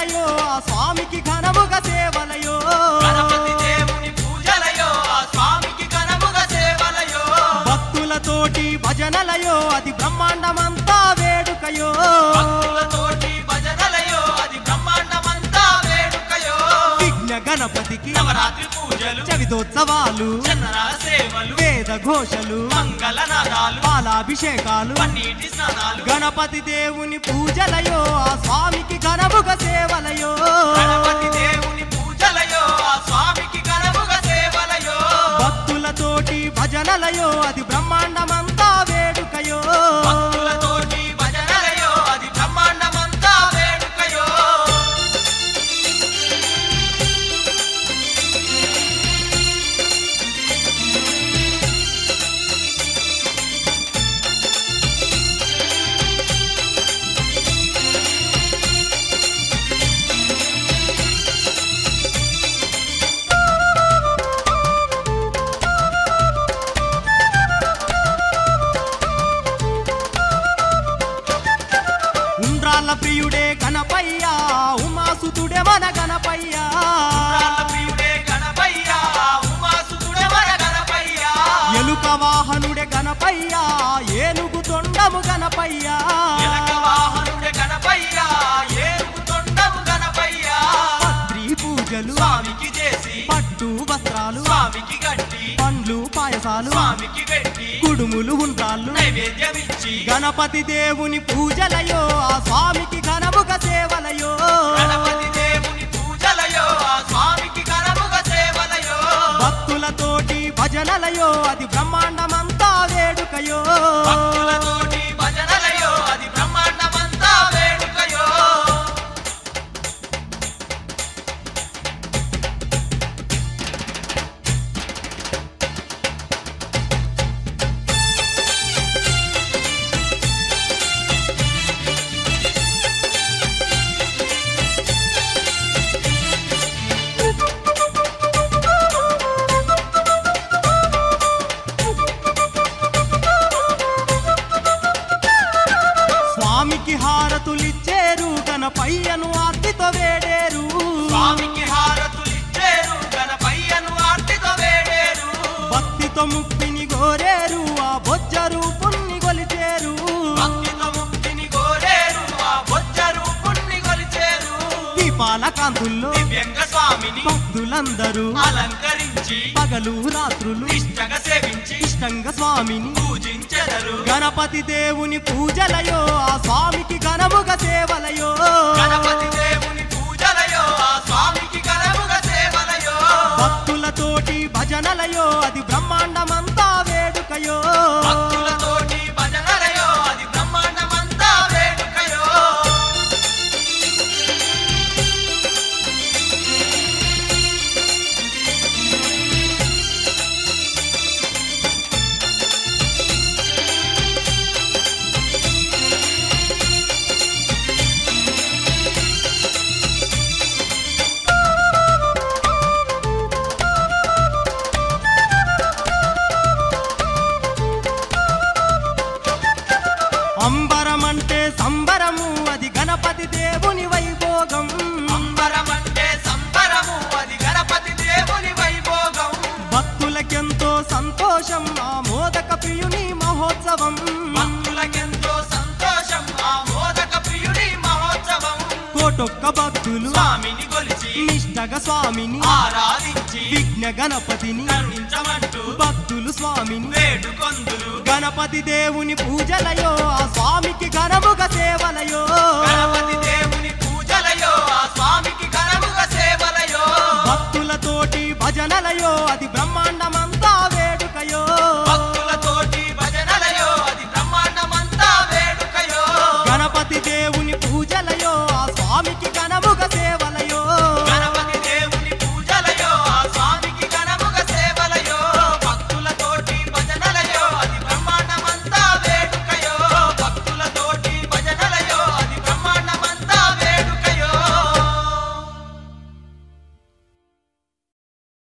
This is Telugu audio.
పూజలయో ఆ స్వామికి ఘనముగ సేవలయో గణపతి దేవుని పూజలయో ఆ స్వామికి ఘనముగ సేవలయో భక్తులతోటి భజనలయో అది బ్రహ్మాండమంతా వేడుకయో భక్తులతోటి భజనలయో అది బ్రహ్మాండమంతా వేడుకయో విఘ్న గణపతికి నవరాత్రి పూజలు చవితోత్సవాలు చందనాల సేవలు వేద ఘోషలు మంగళనాదాలు పాలాభిషేకాలు పన్నీటి స్నానాలు గణపతి దేవుని పూజలయో ఆ స్వామికి ఘనముగ సేవలయో గణపతి దేవుని పూజలయో ఆ స్వామికి ఘనముగ సేవలయో భక్తులతోటి భజనలయో అది బ్రహ్మాండమంతా వేడుకయో భక్తులతోటి భజనలయో అది బ్రహ్మాండమంతా వేడుకయో ఉండ్రాళ్ళ ప్రియుడే గణపయ్యా ఉమాసుతుడే మన గణపయ్యా రాళ్ళ ప్రియుడే గణపయ్యా ఉమాసుతుడే మన గణపయ్యా ఎలుక వాహనుడే గణపయ్యా ఏనుగు తొండము గణపయ్యా ఎలక వాహనుడే గణపయ్యా ఏరుగు తొండము గణపయ్యా పత్రి పూజలు స్వామికి చేసి పట్టు వస్త్రాలు స్వామికి గట్టి పండ్లు పాయసాలు స్వామికి పెట్టి కుడుములు ఉండ్రాళ్ళు నైవేద్యమిచ్చి గణపతి దేవుని పూజలయో ఆ స్వామికి ఘనముగ సేవలయో గణపతి దేవుని పూజలయో ఆ స్వామికి ఘనముగ సేవలయో భక్తులతోటి భజనలయో అది బ్రహ్మాండమంతా వేడుకయో భక్తులతోటి భజనలయో అది బ్రహ్మాండమంతా వేడుకయో స్వామికి హారతులిచ్చేరు గణపయ్యను ఆర్తితో వేడేరు స్వామికి హారతులిచ్చేరు గణపయ్యను ఆర్తితో వేడేరు భక్తితో ముక్తిని గోరేరు ఆ బొజ్జ రూపుణ్ణి గొలిచేరు భక్తితో ముక్తిని కోరేరు ఆ బొజ్జ రూపుణ్ణి కొలిచేరు దీపాల కాంతుల్లో దివ్యంగ స్వామిని భక్తులందరూ అలంకరించి పగలు రాత్రులు నిష్టగా సేవించి ఇష్టంగా స్వామిని పూజించెదరు గణపతి దేవుని పూజలయో ఆ స్వామికి ఘనముగ సేవలయో గణపతి దేవుని పూజలయో ఆ స్వామికి ఘనముగ సేవలయో భక్తులతోటి భజనలయో అది బ్రహ్మాండమంతా వేడుకయో భక్తులతోటి భజనలయో అది బ్రహ్మాండమంతా వేడుకయో అంబరమంటే సంబరము అది గణపతి దేవుని వైభోగం అంబరమంటే సంబరము అది గణపతి దేవుని వైభోగం భక్తులకెంతో సంతోషం ఆ మోదక ప్రియుని మహోత్సవం భక్తులకెంతో సంతోషం ఆ మోదక ప్రియుడి మహోత్సవం కోటొక్క భక్తులు స్వామిని కొలిచి నిష్టగా స్వామిని ఆరాధించి విఘ్న గణపతిని కరుణించమంటూ భక్తులు స్వామిని వేడుకొందులు గణపతి దేవుని పూజలయో ఆ స్వామికి ఘనముగ సేవలయో గణపతి దేవుని పూజలయో ఆ స్వామికి ఘనముగ సేవలయో భక్తులతోటి భజనలయో అది బ్రహ్మ